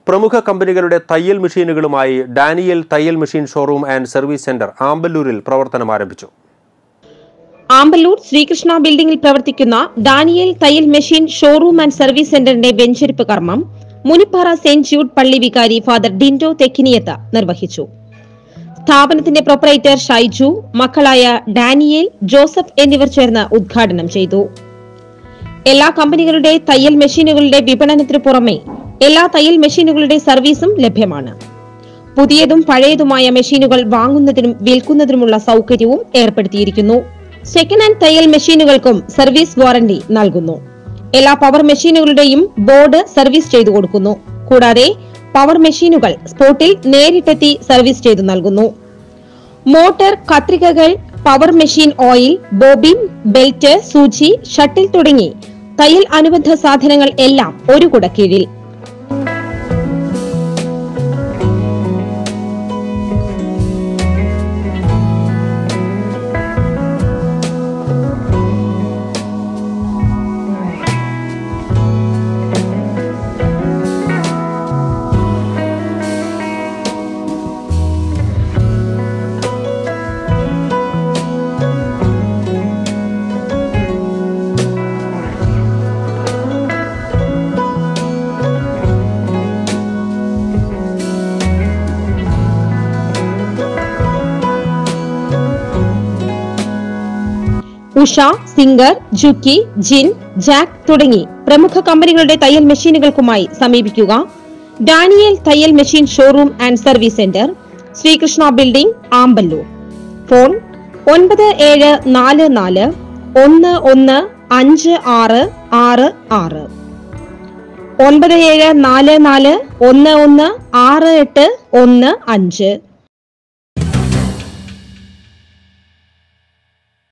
പ്രമുഖ കമ്പനികളുടെ തയ്യൽ മെഷീനുകളുമായി ഡാനിയൽ തയ്യൽ machine showroom and service centre ആമ്പല്ലൂരിൽ പ്രവർത്തനം ആരംഭിച്ചു ആമ്പല്ലൂർ ശ്രീകൃഷ്ണ ബിൽഡിംഗിൽ പ്രവർത്തിക്കുന്ന ഡാനിയൽ തയ്യൽ മെഷീൻ ഷോറൂം ആൻഡ് സർവീസ് സെന്ററിന്റെ വെഞ്ചരിപ്പ് കർമ്മം മുനിപ്പാറ സെന്റ് ജൂഡ് പള്ളി വികാരി ഫാദർ ഡിൻഡോ തെക്കിനിയത്ത നിർവഹിച്ചു സ്ഥാപനത്തിന്റെ പ്രൊപ്പറേറ്റർ ഷൈജു മക്കളായ ഡാനിയേൽ ജോസഫ് എന്നിവർ ചേർന്ന് ഉദ്ഘാടനം ചെയ്തു എല്ലാ കമ്പനികളുടെ തയ്യൽ മെഷീനുകളുടെ വിപണനത്തിനു പുറമെ എല്ലാ തയ്യൽ മെഷീനുകളുടെ സർവീസും ലഭ്യമാണ് പുതിയതും പഴയതുമായ മെഷീനുകൾ വാങ്ങുന്നതിനും വിൽക്കുന്നതിനുമുള്ള സൗകര്യവും ഏർപ്പെടുത്തിയിരിക്കുന്നു സെക്കൻഡ് ഹാൻഡ് തയ്യൽ മെഷീനുകൾക്കും സർവീസ് വാറന്റി നൽകുന്നു എല്ലാ പവർ മെഷീനുകളുടെയും ബോർഡ് സർവീസ് ചെയ്തു കൊടുക്കുന്നു കൂടാതെ പവർ മെഷീനുകൾ സ്പോട്ടിൽ നേരിട്ടെത്തി സർവീസ് ചെയ്തു നൽകുന്നു മോട്ടോർ കത്രികകൾ power machine oil bobbin belt സൂചി ഷട്ടിൽ തുടങ്ങി തയ്യൽ അനുബന്ധ സാധനങ്ങൾ എല്ലാം ഒരു കുട കീഴിൽ ഉഷ സിംഗർ ജുക്കി ജിൻ ജാക്ക് തുടങ്ങി പ്രമുഖ കമ്പനികളുടെ തയ്യൽ മെഷീനുകൾക്കുമായി സമീപിക്കുക ഡാനിയൽ തയ്യൽ machine showroom and service centre Sreekrishna building Amballoor phone ഒൻപത് ഏഴ് നാല് നാല് ഒന്ന് ഒന്ന് അഞ്ച് ആറ് ആറ് ആറ് ഒൻപത് ഏഴ് നാല് നാല് ഒന്ന് ഒന്ന് ആറ് എട്ട് ഒന്ന് അഞ്ച്